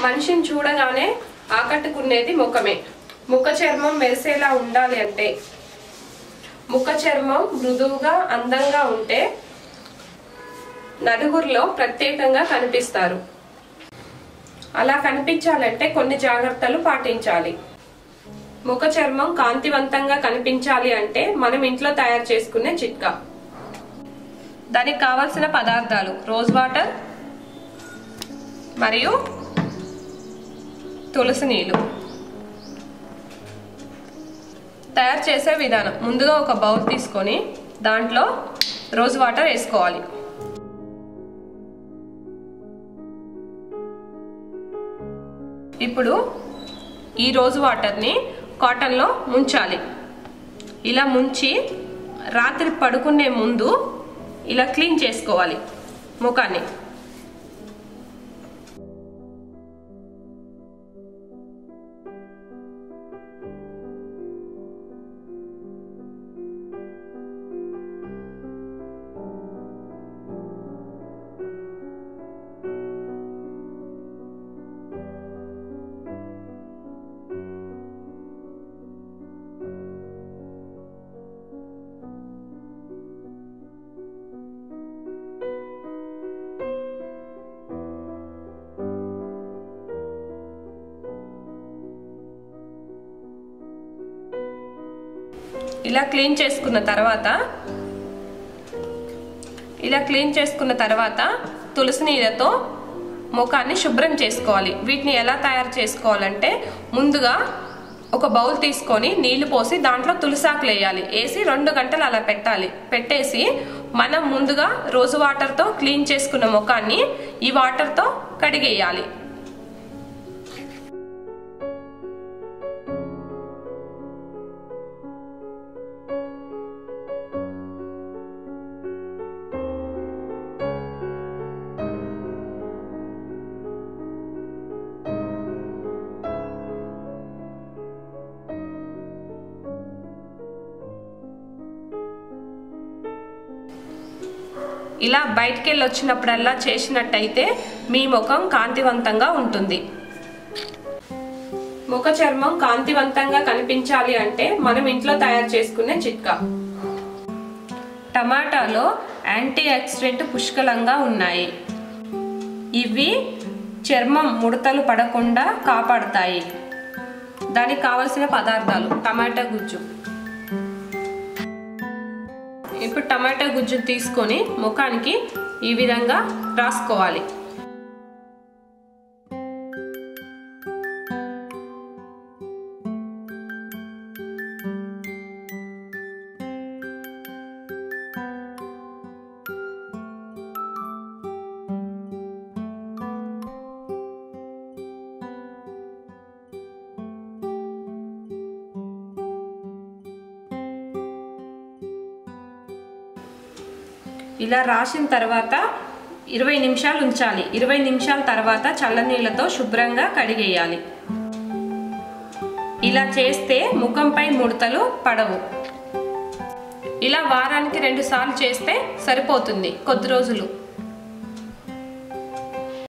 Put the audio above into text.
మనిషిని చూడగానే ఆకట్టుకునేది ముఖమే ముఖ చర్మం మెరిసేలా ఉండాలి అంటే ముఖ చర్మం మృదువుగా అందంగా ఉంటే నలుగురిలో ప్రత్యేకంగా కనిపిస్తారు అలా కనిపించాలంటే కొన్ని జాగ్రత్తలు పాటించాలి ముఖ చర్మం కాంతివంతంగా కనిపించాలి అంటే మనం ఇంట్లో తయారు చేసుకునే చిట్కా దానికి కావలసిన పదార్థాలు రోజ్ వాటర్ మరియు తులసి నీళ్ళు తయారు చేసే విధానం ముందుగా ఒక బౌల్ తీసుకొని దాంట్లో రోజ్ వాటర్ వేసుకోవాలి ఇప్పుడు ఈ రోజు వాటర్ని కాటన్లో ముంచాలి ఇలా ముంచి రాత్రి పడుకునే ముందు ఇలా క్లీన్ చేసుకోవాలి ముఖాన్ని ఇలా క్లీన్ చేసుకున్న తర్వాత ఇలా క్లీన్ చేసుకున్న తర్వాత తులసి నీళ్ళతో ముఖాన్ని శుభ్రం చేసుకోవాలి వీటిని ఎలా తయారు చేసుకోవాలంటే ముందుగా ఒక బౌల్ తీసుకొని నీళ్లు పోసి దాంట్లో తులసాకులు వేయాలి వేసి రెండు గంటలు అలా పెట్టాలి పెట్టేసి మనం ముందుగా రోజు వాటర్తో క్లీన్ చేసుకున్న ముఖాన్ని ఈ వాటర్తో కడిగేయాలి ఇలా బయటికి వెళ్ళి వచ్చినప్పుడల్లా చేసినట్టయితే మీ ముఖం కాంతివంతంగా ఉంటుంది ముఖ చర్మం కాంతివంతంగా కనిపించాలి అంటే మనం ఇంట్లో తయారు చేసుకునే చిట్కా టమాటాలో యాంటీ ఆక్సిడెంట్ పుష్కలంగా ఉన్నాయి ఇవి చర్మం ముడతలు పడకుండా కాపాడుతాయి దానికి కావలసిన పదార్థాలు టమాటా గుజ్జు ఇప్పుడు టమాటా గుజ్జు తీసుకొని ముఖానికి ఈ విధంగా రాసుకోవాలి ఇలా రాసిన తర్వాత ఇరవై నిమిషాలు ఉంచాలి ఇరవై నిమిషాల తర్వాత చల్లనీళ్ళతో శుభ్రంగా కడిగేయాలి ఇలా చేస్తే ముఖంపై ముడతలు పడవు ఇలా వారానికి రెండు సార్లు చేస్తే సరిపోతుంది కొద్ది రోజులు